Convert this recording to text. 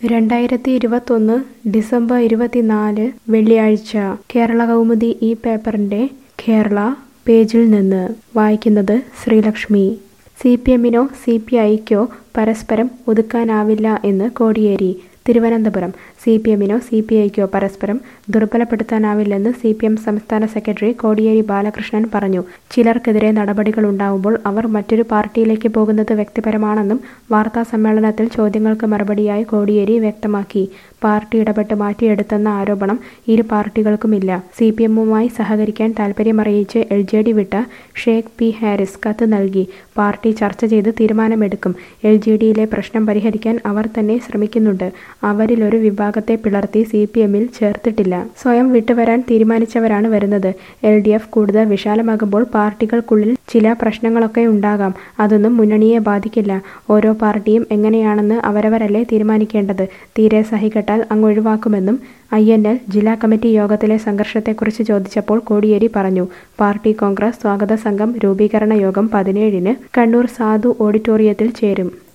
രണ്ടായിരത്തി ഇരുപത്തൊന്ന് ഡിസംബർ ഇരുപത്തിനാല് വെള്ളിയാഴ്ച കേരള കൗമുദി ഈ പേപ്പറിന്റെ കേരള പേജിൽ നിന്ന് വായിക്കുന്നത് ശ്രീലക്ഷ്മി സി പി എമ്മിനോ സി പി ഐക്കോ പരസ്പരം ഒതുക്കാനാവില്ല എന്ന് കോടിയേരി തിരുവനന്തപുരം സി പി എമ്മിനോ സി പി ഐക്കോ പരസ്പരം ദുർബലപ്പെടുത്താനാവില്ലെന്ന് സി പി എം സംസ്ഥാന സെക്രട്ടറി കോടിയേരി ബാലകൃഷ്ണൻ പറഞ്ഞു ചിലർക്കെതിരെ നടപടികളുണ്ടാവുമ്പോൾ അവർ മറ്റൊരു പാർട്ടിയിലേക്ക് പോകുന്നത് വ്യക്തിപരമാണെന്നും വാർത്താ സമ്മേളനത്തിൽ ചോദ്യങ്ങൾക്ക് മറുപടിയായി കോടിയേരി വ്യക്തമാക്കി പാർട്ടി ഇടപെട്ട് മാറ്റിയെടുത്തെന്ന ആരോപണം ഇരു പാർട്ടികൾക്കുമില്ല സി പി എമ്മുമായി സഹകരിക്കാൻ താൽപ്പര്യമറിയിച്ച് എൽ ജെ ഡി വിട്ട ഷേഖ് പി ഹാരിസ് കത്ത് നൽകി പാർട്ടി ചർച്ച ചെയ്ത് തീരുമാനമെടുക്കും എൽ ജെ ഡിയിലെ പ്രശ്നം പരിഹരിക്കാൻ അവർ തന്നെ ശ്രമിക്കുന്നുണ്ട് അവരിലൊരു വിഭാഗത്തെ പിളർത്തി സി പി എമ്മിൽ ചേർത്തിട്ടില്ല സ്വയം വിട്ടുവരാൻ തീരുമാനിച്ചവരാണ് വരുന്നത് എൽ ഡി എഫ് കൂടുതൽ വിശാലമാകുമ്പോൾ പാർട്ടികൾക്കുള്ളിൽ ചില പ്രശ്നങ്ങളൊക്കെ ഉണ്ടാകാം അതൊന്നും മുന്നണിയെ ബാധിക്കില്ല ഓരോ പാർട്ടിയും എങ്ങനെയാണെന്ന് അവരവരല്ലേ തീരുമാനിക്കേണ്ടത് തീരെ സഹികെട്ടാൽ അങ്ങ് ഒഴിവാക്കുമെന്നും ഐ എൻ എൽ ജില്ലാ കമ്മിറ്റി യോഗത്തിലെ സംഘർഷത്തെക്കുറിച്ച് ചോദിച്ചപ്പോൾ കോടിയേരി പറഞ്ഞു പാർട്ടി കോൺഗ്രസ് സ്വാഗത സംഘം രൂപീകരണ യോഗം പതിനേഴിന് കണ്ണൂർ സാധു ഓഡിറ്റോറിയത്തിൽ ചേരും